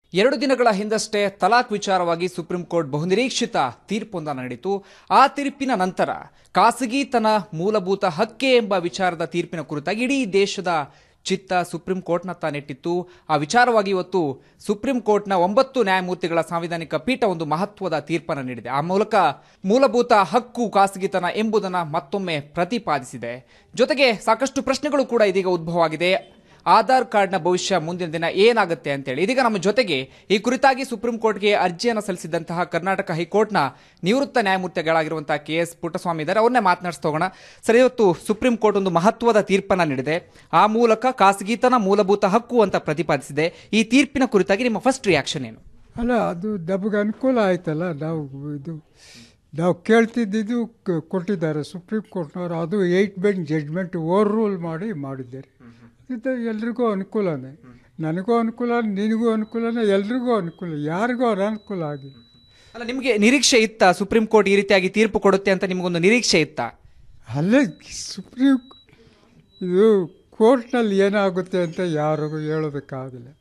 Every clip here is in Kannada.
ಎರಡು ದಿನಗಳ ಹಿಂದಷ್ಟೇ ತಲಾಕ್ ವಿಚಾರವಾಗಿ ಸುಪ್ರೀಂ ಕೋರ್ಟ್ ಬಹುನಿರೀಕ್ಷಿತ ತೀರ್ಪೊಂದನ್ನು ನೀಡಿತು ಆ ತೀರ್ಪಿನ ನಂತರ ಖಾಸಗಿತನ ಮೂಲಭೂತ ಹಕ್ಕೆ ಎಂಬ ವಿಚಾರದ ತೀರ್ಪಿನ ಕುರಿತಾಗಿ ಇಡೀ ದೇಶದ ಚಿತ್ತ ಸುಪ್ರೀಂ ಕೋರ್ಟ್ನತ್ತ ನೆಟ್ಟಿತ್ತು ಆ ವಿಚಾರವಾಗಿ ಇವತ್ತು ಸುಪ್ರೀಂ ಕೋರ್ಟ್ನ ಒಂಬತ್ತು ನ್ಯಾಯಮೂರ್ತಿಗಳ ಸಾಂವಿಧಾನಿಕ ಪೀಠ ಒಂದು ಮಹತ್ವದ ತೀರ್ಪನ್ನು ನೀಡಿದೆ ಆ ಮೂಲಕ ಮೂಲಭೂತ ಹಕ್ಕು ಖಾಸಗಿತನ ಎಂಬುದನ್ನು ಮತ್ತೊಮ್ಮೆ ಪ್ರತಿಪಾದಿಸಿದೆ ಜೊತೆಗೆ ಸಾಕಷ್ಟು ಪ್ರಶ್ನೆಗಳು ಕೂಡ ಇದೀಗ ಉದ್ಭವ ಆಗಿದೆ ಆಧಾರ್ ಕಾರ್ಡ್ನ ಭವಿಷ್ಯ ಮುಂದಿನ ದಿನ ಏನಾಗುತ್ತೆ ಅಂತೇಳಿ ಇದೀಗ ನಮ್ಮ ಜೊತೆಗೆ ಈ ಕುರಿತಾಗಿ ಸುಪ್ರೀಂ ಕೋರ್ಟ್ಗೆ ಅರ್ಜಿಯನ್ನು ಸಲ್ಲಿಸಿದಂತಹ ಕರ್ನಾಟಕ ಹೈಕೋರ್ಟ್ನ ನಿವೃತ್ತ ನ್ಯಾಯಮೂರ್ತಿಗಳಾಗಿರುವಂತಹ ಕೆ ಎಸ್ ಪುಟ್ಟಸ್ವಾಮಿ ಇದ್ದಾರೆ ಅವ್ರನ್ನೇ ಮಾತನಾಡಿಸ್ತೋಗೋಣ ಸರ್ ಇವತ್ತು ಸುಪ್ರೀಂ ಕೋರ್ಟ್ ಒಂದು ಮಹತ್ವದ ತೀರ್ಪನ್ನು ನೀಡಿದೆ ಆ ಮೂಲಕ ಖಾಸಗಿತನ ಮೂಲಭೂತ ಹಕ್ಕು ಅಂತ ಪ್ರತಿಪಾದಿಸಿದೆ ಈ ತೀರ್ಪಿನ ಕುರಿತಾಗಿ ನಿಮ್ಮ ಫಸ್ಟ್ ರಿಯಾಕ್ಷನ್ ಏನು ಅಲ್ಲ ಅದು ನಮಗೆ ಅನುಕೂಲ ಆಯ್ತಲ್ಲ ನಾವು ಇದು ನಾವು ಕೇಳ್ತಿದ್ದಿದ್ದು ಕ- ಕೊಟ್ಟಿದ್ದಾರೆ ಸುಪ್ರೀಂ ಕೋರ್ಟ್ನವರು ಅದು eight bench judgment overrule ಮಾಡಿ ಮಾಡಿದ್ದಾರೆ ಇದು ಎಲ್ರಿಗೂ ಅನುಕೂಲನೇ ನನಗೂ ಅನುಕೂಲ ನಿನಗೂ ಅನುಕೂಲನೇ ಎಲ್ರಿಗೂ ಅನುಕೂಲ ಯಾರಿಗೂ ಅನಾನುಕೂಲ ಆಗಿಲ್ಲ ಅಲ್ಲ ನಿಮಗೆ ನಿರೀಕ್ಷೆ ಇತ್ತಾ ಸುಪ್ರೀಂ ಕೋರ್ಟ್ ಈ ರೀತಿಯಾಗಿ ತೀರ್ಪು ಕೊಡುತ್ತೆ ಅಂತ ನಿಮಗೊಂದು ನಿರೀಕ್ಷೆ ಇತ್ತಾ ಅಲ್ಲೇ ಸುಪ್ರೀಂ ಇದು ಕೋರ್ಟ್ನಲ್ಲಿ ಏನಾಗುತ್ತೆ ಅಂತ ಯಾರಿಗೂ ಹೇಳೋದಕ್ಕಾಗಲ್ಲ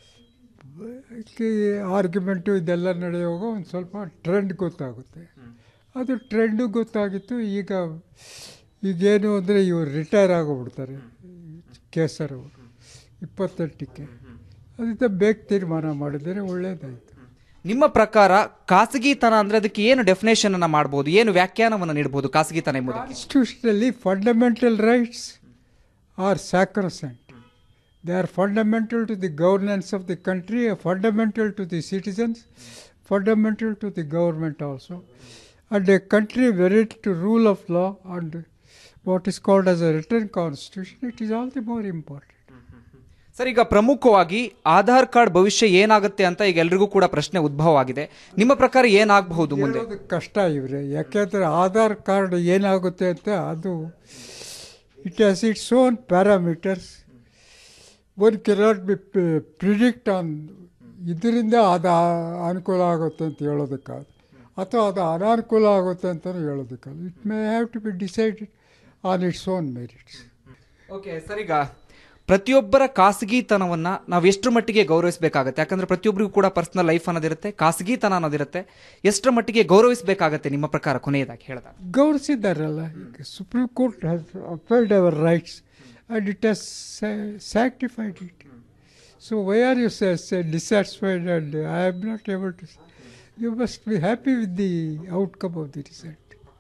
ಆರ್ಗ್ಯುಮೆಂಟು ಇದೆಲ್ಲ ನಡೆಯುವಾಗ ಒಂದು ಸ್ವಲ್ಪ ಟ್ರೆಂಡ್ ಗೊತ್ತಾಗುತ್ತೆ ಅದು ಟ್ರೆಂಡು ಗೊತ್ತಾಗಿತ್ತು ಈಗ ಈಗೇನು ಅಂದರೆ ಇವರು ರಿಟೈರ್ ಆಗೋಗ್ಬಿಡ್ತಾರೆ ಕೇಸರ್ ಅವರು ಇಪ್ಪತ್ತೆಂಟಕ್ಕೆ ಅದರಿಂದ ಬೇಗ ತೀರ್ಮಾನ ಮಾಡಿದರೆ ಒಳ್ಳೆಯದಾಯಿತು ನಿಮ್ಮ ಪ್ರಕಾರ ಖಾಸಗಿತನ ಅಂದ್ರೆ ಅದಕ್ಕೆ ಏನು ಡೆಫಿನೇಷನ್ ಅನ್ನ ಮಾಡಬಹುದು ಏನು ವ್ಯಾಖ್ಯಾನವನ್ನು ನೀಡಬಹುದು ಖಾಸಗಿತನ ಎಂಬುದಕ್ಕೆ ಕಾನ್ಸ್ಟಿಟ್ಯೂಷನಲ್ಲಿ fundamental rights are sacrosanct they are fundamental to the governance of the country fundamental to the citizens fundamental to the government also and a country very to rule of law and what is called as a written constitution it is all the more important sir ಈಗ ಪ್ರಮುಖವಾಗಿ ಆಧಾರ್ ಕಾರ್ಡ್ ಭವಿಷ್ಯ ಏನಾಗುತ್ತೆ ಅಂತ ಈಗ ಎಲ್ರಿಗೂ ಕೂಡ ಪ್ರಶ್ನೆ ಉದ್ಭವ ಆಗಿದೆ ನಿಮ್ಮ ಪ್ರಕಾರ ಏನಾಗಬಹುದು ಮುಂದೆ ಹೇಳೋದು ಕಷ್ಟ ಇವರೇ ಯಾಕೆಂದರೆ ಆಧಾರ್ ಕಾರ್ಡ್ ಏನಾಗುತ್ತೆ ಅಂತ ಅದು it has its own parameters one cannot be predict on ಇದರಿಂದ ಅದು ಆ- ಅನುಕೂಲ ಆಗುತ್ತೆ ಅಂತ ಹೇಳೋದಕ್ಕಾಗ ಅಥವಾ ಅದು ಅನಾನುಕೂಲ ಆಗುತ್ತೆ ಅಂತಲೂ ಹೇಳೋದಕ್ಕಾಗ it may have to be decided on its own merits okay sir ಈಗ ಪ್ರತಿಯೊಬ್ಬರ ಖಾಸಗಿತನವನ್ನ ನಾವು ಎಷ್ಟರ ಮಟ್ಟಿಗೆ ಗೌರವಿಸಬೇಕಾಗತ್ತೆ ಯಾಕಂದ್ರೆ ಪ್ರತಿಯೊಬ್ಬರಿಗೂ ಕೂಡ ಪರ್ಸನಲ್ ಲೈಫ್ ಅನ್ನೋದಿರುತ್ತೆ ಖಾಸಗಿತನ ಅನ್ನೋದಿರುತ್ತೆ ಎಷ್ಟರ ಮಟ್ಟಿಗೆ ಗೌರವಿಸಬೇಕಾಗತ್ತೆ ನಿಮ್ಮ ಪ್ರಕಾರ ಕೊನೆಯದಾಗಿ ಹೇಳಿದಾಗ ಗೌರವಿಸಿದ್ದಾರಲ್ಲ ಈಗ supreme court has applied our rights and it has sanctified it so why are you dissatisfied and I am not able to you must be happy with the outcome of the result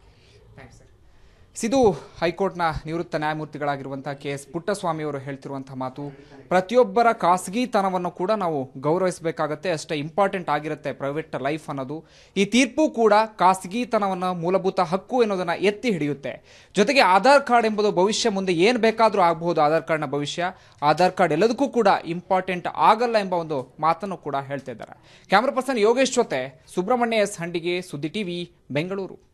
ಸಿದು ಹೈಕೋರ್ಟ್ನ ನಿವೃತ್ತ ನ್ಯಾಯಮೂರ್ತಿಗಳಾಗಿರುವಂತಹ ಕೆ ಎಸ್ ಪುಟ್ಟಸ್ವಾಮಿ ಅವರು ಹೇಳ್ತಿರುವಂತಹ ಮಾತು ಪ್ರತಿಯೊಬ್ಬರ ಖಾಸಗಿತನವನ್ನು ಕೂಡ ನಾವು ಗೌರವಿಸಬೇಕಾಗತ್ತೆ ಅಷ್ಟೇ ಇಂಪಾರ್ಟೆಂಟ್ ಆಗಿರುತ್ತೆ ಪ್ರೈವೇಟ್ ಲೈಫ್ ಅನ್ನೋದು ಈ ತೀರ್ಪು ಕೂಡ ಖಾಸಗಿತನವನ್ನು ಮೂಲಭೂತ ಹಕ್ಕು ಎನ್ನುವುದನ್ನು ಎತ್ತಿ ಹಿಡಿಯುತ್ತೆ ಜೊತೆಗೆ ಆಧಾರ್ ಕಾರ್ಡ್ ಎಂಬುದು ಭವಿಷ್ಯ ಮುಂದೆ ಏನು ಬೇಕಾದರೂ ಆಗಬಹುದು ಆಧಾರ್ ಕಾರ್ಡ್ನ ಭವಿಷ್ಯ ಆಧಾರ್ ಕಾರ್ಡ್ ಎಲ್ಲದಕ್ಕೂ ಕೂಡ ಇಂಪಾರ್ಟೆಂಟ್ ಆಗಲ್ಲ ಎಂಬ ಒಂದು ಮಾತನ್ನು ಕೂಡ ಹೇಳ್ತಾ ಇದ್ದಾರೆ ಕ್ಯಾಮ್ರಾ ಪರ್ಸನ್ ಯೋಗೇಶ್ ಜೊತೆ ಸುಬ್ರಹ್ಮಣ್ಯ ಎಸ್ ಹಂಡಿಗೆ ಸುದ್ದಿ ಟಿವಿ ಬೆಂಗಳೂರು